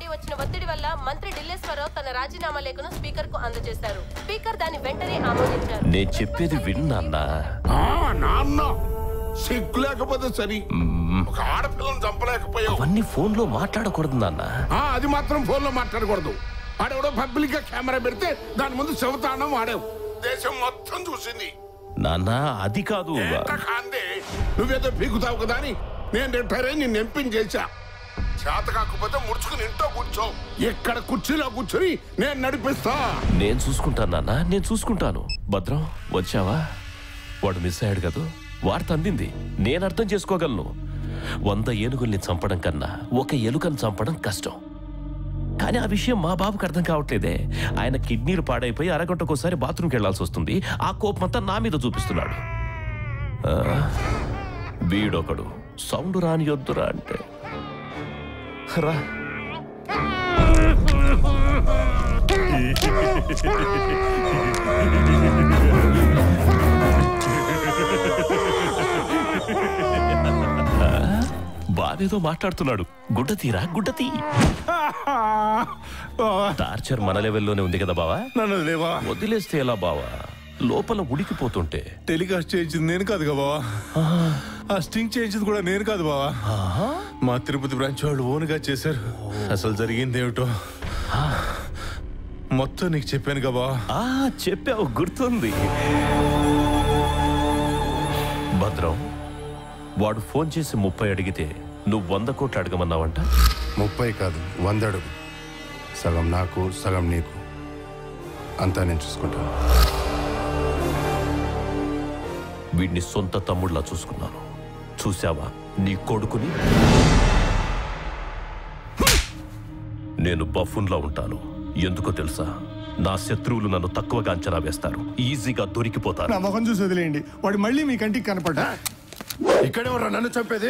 నుండి వచ్చిన ఒత్తిడి వల్ల మంత్రి ఢిల్లేశ్వరరావు తన రాజీనామా లేఖను స్పీకర్ కు అందజేశారు స్పీకర్ దాన్ని వెంటనే ఆమోదించారు నేను చెప్పేది విన్నాన్నా ఆ, నాన్న సిగ్గు లేకపోతే సరి ఒక ఆడపిల్లని చంపలేకపోయావు అవన్నీ ఫోన్ లో మాట్లాడకూడదు నాన్న ఆ, అది మాత్రం ఫోన్ లో మాట్లాడకూడదు ఆడెవడో పబ్లిక్ గా కెమెరా పెడితే దాని ముందు శవతాండం వాడావు దేశం మొత్తం చూసింది నాన్న అది కాదు ఏంట కాందే నువ్వేదో పీకుతావు కదా అని నేను రిటైర్ అయి నిన్ను ఎంపించేశా చేత కాకపోతే ముడుచుకుని ఇంట్లో కూర్చో ఇక్కడ కుర్చీలో కూర్చొని నేను నడిపిస్తా నేను చూసుకుంటాను నాన్న నేను చూసుకుంటాను భద్రం వచ్చావా వాడు మిస్ అయ్యాడు కదా వార్త అందింది నేను అర్థం చేసుకోగలను వంద ఏనుగుల్ని చంపడం కన్నా ఒక ఎలుకను చంపడం కష్టం కానీ ఆ విషయం మా బాబుకు అర్థం కావట్లేదే ఆయన కిడ్నీలు పాడైపోయి అరగంటకోసారి బాత్రూమ్కి వెళ్లాల్సి వస్తుంది ఆ కోపమంతా నా మీద చూపిస్తున్నాడు ఆ, వీడొకడు సౌండ్ రాని వద్దురా అంటే రా బావేదో మాట్లాడుతున్నాడు గుడ్డ తీరా గుడ్డ తీ టార్చర్ మన లెవెల్లోనే ఉంది కదా బావా నన్ను లేవా వదిలేస్తే ఎలా బావా లోపల ఉడికిపోతుంటే టెలికాస్ట్ చేయించింది నేను కాదు బావా ఆ స్టింగ్ చేయించింది కూడా నేను కాదు బావా మా తిరుపతి బ్రాంచ్ వాళ్ళు ఓన్గా చేశారు అసలు జరిగింది ఏమిటో మొత్తం నీకు చెప్పాను కదా బావా ఆ చెప్పావు గుర్తుంది భద్రం వాడు ఫోన్ చేసి ముప్పై అడిగితే నువ్వు వంద కోట్లు అడగమన్నావంట ముప్పై కాదు వంద అడుగు సగం నాకు సగం నీకు అంతా నేను చూసుకుంటాను వీడిని సొంత తమ్ముళ్ళ చూసుకున్నాను చూసావా నీ కొడుకుని నేను బఫున్లా ఉంటాను ఎందుకో తెలుసా నా శత్రువులు నన్ను తక్కువగా అంచనా వేస్తారు ఈజీగా దొరికిపోతారు నా ముఖం చూసి వదిలేయండి వాడు మళ్ళీ మీ కంటికి కనపడ్డా ఇక్కడే ఉన్నా నన్ను చంపేది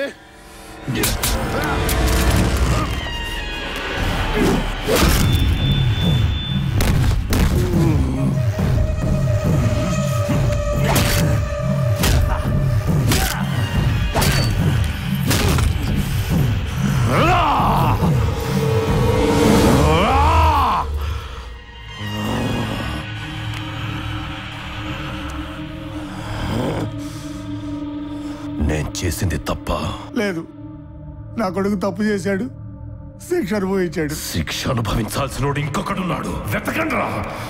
నేను చేసింది తప్ప లేదు నా కొడుకు తప్పు చేశాడు శిక్ష అనుభవించాడు శిక్ష అనుభవించాల్సినోడు ఇంకొకడున్నాడు వెతకండ్రా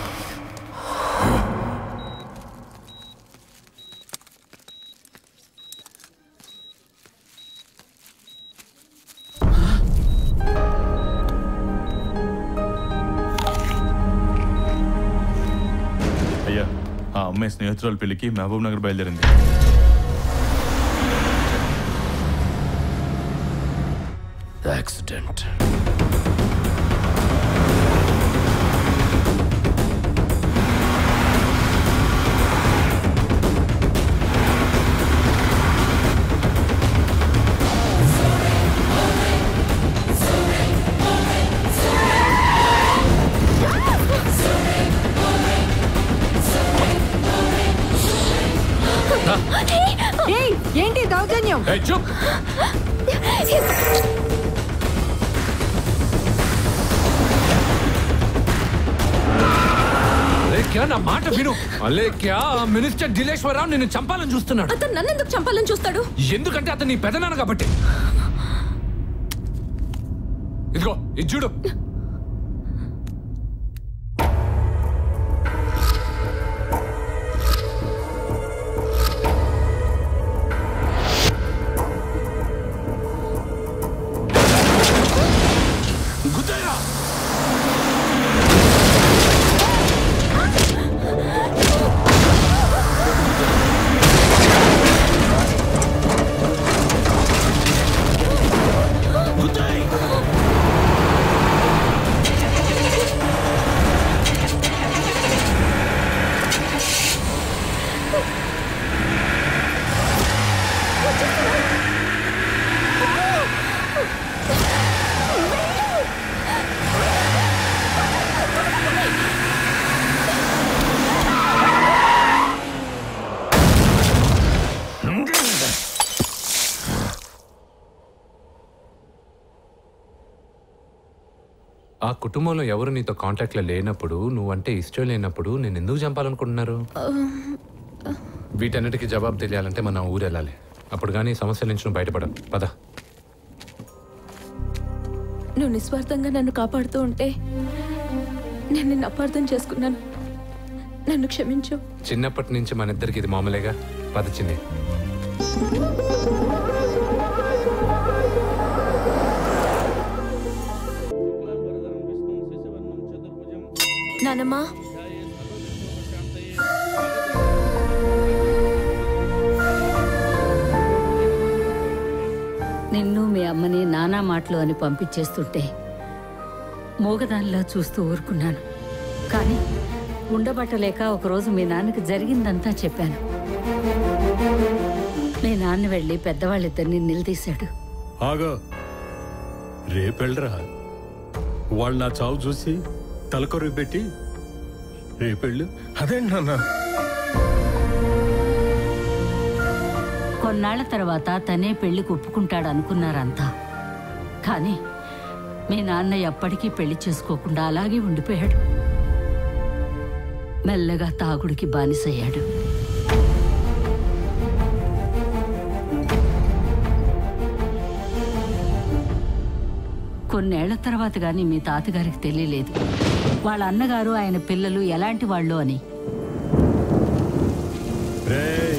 అయ్యా ఆ అమ్మాయి స్నేహితురాల పెళ్లికి మహబూబ్ నగర్ బయలుదేరింది యాక్సిడెంట్ ఏయ్ ఏంటి దౌర్జన్యం అలేఖ్యా నా మాట విను అలేఖ్యా మినిస్టర్ దిలేశ్వరరావు నిన్ను చంపాలని చూస్తున్నాడు అతను నన్నెందుకు చంపాలని చూస్తాడు ఎందుకంటే అతను నీ పెదనాన్న కాబట్టి ఇదిగో ఇది చూడు గుద్దయ్యా గుద్దయ్ ఆ కుటుంబంలో ఎవరు నీతో కాంటాక్ట్లో లేనప్పుడు నువ్వంటే ఇష్టం లేనప్పుడు నేను ఎందుకు చంపాలనుకుంటున్నారు వీటన్నిటికీ జవాబు తెలియాలంటే మనం ఊరు వెళ్ళాలి అప్పుడు కానీ ఈ సమస్యల నుంచి నువ్వు బయటపడ పద నువ్వు నిస్వార్థంగా నన్ను కాపాడుతూ ఉంటే నేను నిన్ను అపార్థం చేసుకున్నాను నన్ను క్షమించు చిన్నప్పటి నుంచి మన ఇద్దరికి ఇది మామూలేగా పద చిన్ని నానమ్మా నిన్ను మీ అమ్మని నానా మాటలు అని పంపించేస్తుంటే మూగదానిలా చూస్తూ ఊరుకున్నాను కానీ ఉండబట్టలేక ఒకరోజు మీ నాన్నకి జరిగిందంతా చెప్పాను మీ నాన్న వెళ్ళి పెద్దవాళ్ళిద్దరిని నిలదీశాడు ఆగా రేపెళ్ళరా వాళ్ళు నా చావు చూసి తలకొరి పెట్టి రేపెళ్ళు అదేంటి నాన్న కొన్నాళ్ల తర్వాత తనే పెళ్లికి ఒప్పుకుంటాడు అనుకున్నారంతా కానీ మీ నాన్న ఎప్పటికీ పెళ్లి చేసుకోకుండా అలాగే ఉండిపోయాడు మెల్లగా తాగుడికి బానిసయ్యాడు కొన్నేళ్ల తర్వాత గాని మీ తాతగారికి తెలియలేదు వాళ్ళ అన్నగారు ఆయన పిల్లలు ఎలాంటి వాళ్ళు అని రేయ్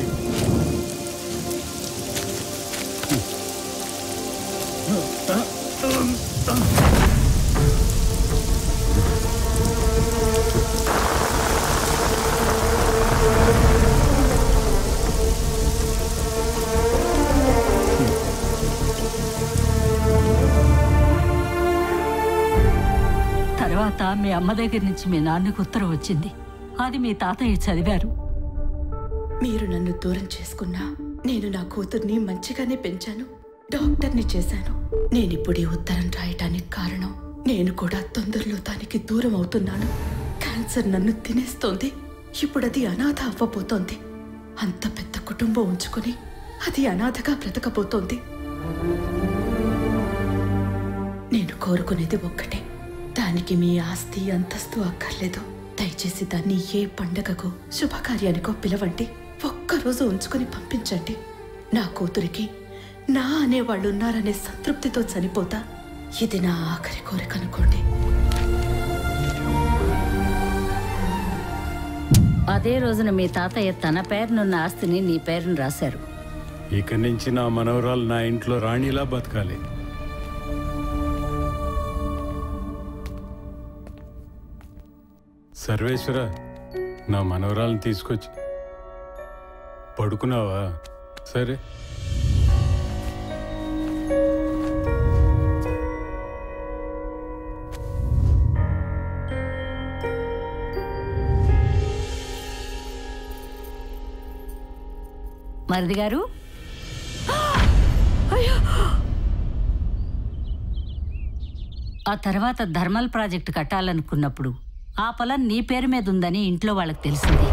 తర్వాత మీ అమ్మ దగ్గర నుంచి మీ నాన్నకు ఉత్తరం వచ్చింది అది మీ తాతయ్య చదివారు మీరు నన్ను దూరం చేసుకున్నా నేను నా కూతుర్ని మంచిగానే పెంచాను డాక్టర్ని చేశాను నేనిప్పుడు ఈ ఉత్తరం రాయటానికి కారణం నేను కూడా తొందరలో దానికి దూరం అవుతున్నాను క్యాన్సర్ నన్ను తినేస్తోంది ఇప్పుడు అది అనాథ అవ్వబోతోంది అంత పెద్ద కుటుంబం ఉంచుకొని అది అనాథగా బ్రతకబోతోంది నేను కోరుకునేది ఒక్కటే దానికి మీ ఆస్తి అంతస్తు అక్కర్లేదు దయచేసి దాన్ని ఏ పండగకో శుభకార్యానికో పిలవండి ఒక్కరోజు ఉంచుకొని పంపించండి నా కూతురికి నా అనేవాళ్ళు ఉన్నారనే సంతృప్తితో చనిపోతా ఇది నా ఆఖరి కోరిక అనుకోండి అదే రోజున మీ తాతయ్య తన పేరునున్న ఆస్తిని నీ పేరును రాశారు ఇక నుంచి నా మనవరాలు నా ఇంట్లో రాణిలా బతకాలి సర్వేశ్వర నా మనవరాలను తీసుకొచ్చి పడుకున్నావా సరే మరిది గారు ఆ తర్వాత ధర్మల్ ప్రాజెక్టు కట్టాలనుకున్నప్పుడు ఆ పొలం నీ పేరు మీద ఉందని ఇంట్లో వాళ్ళకి తెలిసింది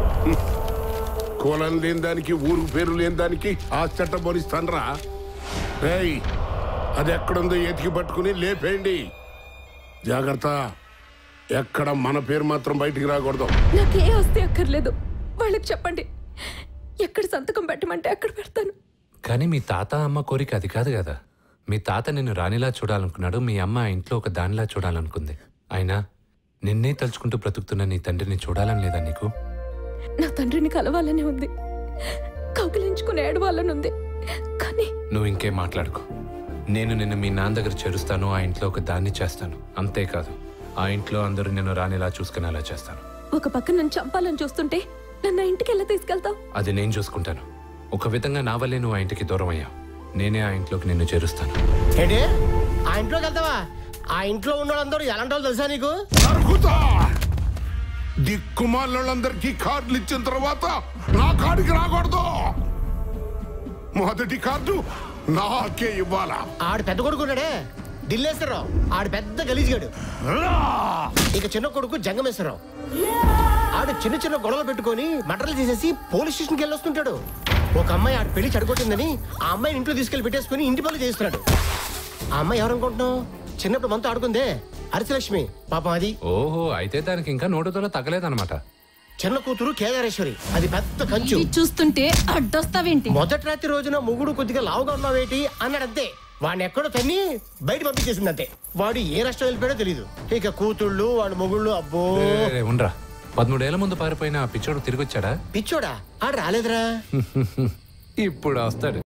కులం లేని దానికి ఊరు పేరు లేని దానికి ఆ చట్ట బోనిస్తానరా రేయ్ అది ఎక్కడుందో ఎతికి పట్టుకుని లేపేయండి జాగ్రత్త ఎక్కడ మన పేరు మాత్రం బయటికి రాకూడదు నాకే ఆస్తి అక్కర్లేదు వాళ్ళకి చెప్పండి ఎక్కడ సంతకం పెట్టమంటే అక్కడ పెడతాను కానీ మీ తాత అమ్మ కోరిక అది కాదు కదా మీ తాత నిన్ను రాణిలా చూడాలనుకున్నాడు మీ అమ్మ ఆ ఇంట్లో ఒక దానిలా చూడాలనుకుంది అయినా నిన్నే తలుచుకుంటూ బ్రతుకుతున్న నీ తండ్రిని చూడాలని లేదా నీకు నా తండ్రిని కలవాలని ఉంది కౌగిలించుకుని ఏడవాలని ఉంది కానీ నువ్వు ఇంకేం మాట్లాడుకో నేను నిన్ను మీ నాన్న దగ్గర చేరుస్తాను ఆ ఇంట్లో ఒక దాన్ని చేస్తాను అంతేకాదు ఆ ఇంట్లో అందరూ నిన్ను రానిలా చూసుకునేలా చేస్తాను ఒక పక్క నన్ను చంపాలని చూస్తుంటే నన్ను ఆ ఇంటికి ఎలా తీసుకెళ్తావు అది నేను చూసుకుంటాను ఒక విధంగా నా వల్లే నువ్వు ఆ ఇంటికి దూరం అయ్యావు నేనే ఆ ఇంట్లోకి నిన్ను చేరుస్తాను ఏంటి ఆ ఇంట్లోకి వెళ్తావా ఆ ఇంట్లో ఉన్న వాళ్ళందరూ ఎలాంటి వాళ్ళు తెలుసా నీకు నరుకుతా దిక్కుమాలందరికీ కార్డులు ఇచ్చిన తర్వాత నా కాడికి రాకూడదు మొదటి కార్డు నాకే ఇవ్వాలా ఆడు పెద్ద కొడుకు ఉన్నాడే ఢిల్లేశ్వరరావు ఆడు పెద్ద గలీజ్గాడు ఇక చిన్న కొడుకు జంగమేశ్వరరావు ఆడు చిన్న చిన్న గొడవలు పెట్టుకొని మటర్లు చేసేసి పోలీస్ స్టేషన్కి వెళ్ళొస్తుంటాడు ఒక అమ్మాయి ఆడు పెళ్లి చెడగొట్టిందని ఆ అమ్మాయిని ఇంట్లో తీసుకెళ్లి పెట్టేసుకుని ఇంటి పనులు చేస్తున్నాడు ఆ అమ్మాయి ఎవరనుకుంటున్నావు చిన్నప్పుడు మనతో ఆడుకుందే అరిసలక్ష్మి పాపం అది ఓహో అయితే దానికి ఇంకా నోటుతో తగ్గలేదన్నమాట చిన్న కూతురు కేదారేశ్వరి అది పెద్ద కంచు ఇవి చూస్తుంటే అడ్డొస్తావేంటి మొదటి రాత్రి రోజున మొగుడు కొద్దిగా లావుగా ఉన్నావేటి అన్నాడు అంతే వాడిని ఎక్కడో తన్ని బయట పంపించేసింది అంతే వాడు ఏ రాష్ట్రం వెళ్ళిపోయాడో తెలియదు ఇక కూతుళ్ళు వాడు మొగుళ్ళు అబ్బో రే, రే, రే, ఉండరా పదమూడేళ్ల ముందు పారిపోయిన ఆ పిచ్చోడు తిరిగి వచ్చాడా పిచ్చోడా ఆడు రాలేదురా ఇప్పుడు వస్తాడు